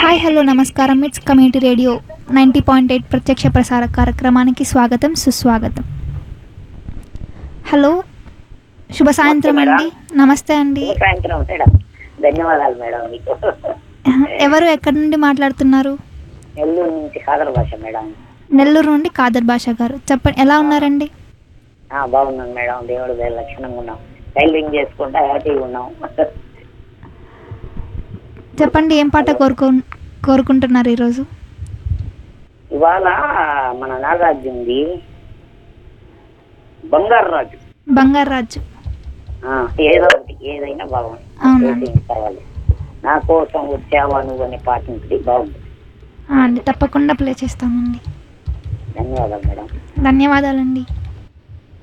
Hi hello నమస్కారం it's community radio ninety point eight ప్రత్యక్ష ప్రసార కార్యక్రమానికి స్వాగతం సుస్వాగతం హలో శుభ సాయంత్రం అండి నమస్తే అండి సాయంత్రం మేడం ధన్యవాదాలు మేడం మీకు ఎవరు ఎక్కడి నుండి మాట్లాడుతున్నారు నెల్లూరు నుంచి కాదర భాష మేడం నెల్లూరు నుండి కాదర్ భాష గారు చెప్పండి ఎలా ఉన్నారండి ఆ, బాగున్నాను మేడం దేవుడు దయ లక్షణంగా ఉన్నాం టైలరింగ్ చేసుకుంటా హ్యాపీగా ఉన్నాం చెప్పండి ఏం పాట కోరుకో కోరుకుంటున్నారు ఈరోజు ఇవాళ మన నాగార్జు ఉంది బంగారు రాజు బంగారు రాజు ఆ, ఏదో ఒకటి ఏదైనా బాగుంది అవునండి. ఏదైనా పర్వాలేదు నా కోసం వచ్చావా నువ్వు అనే పాట ఉంటుంది బాగుంది ఆ అండి తప్పకుండా ప్లే చేస్తామండి ధన్యవాదాలు మేడం ధన్యవాదాలండి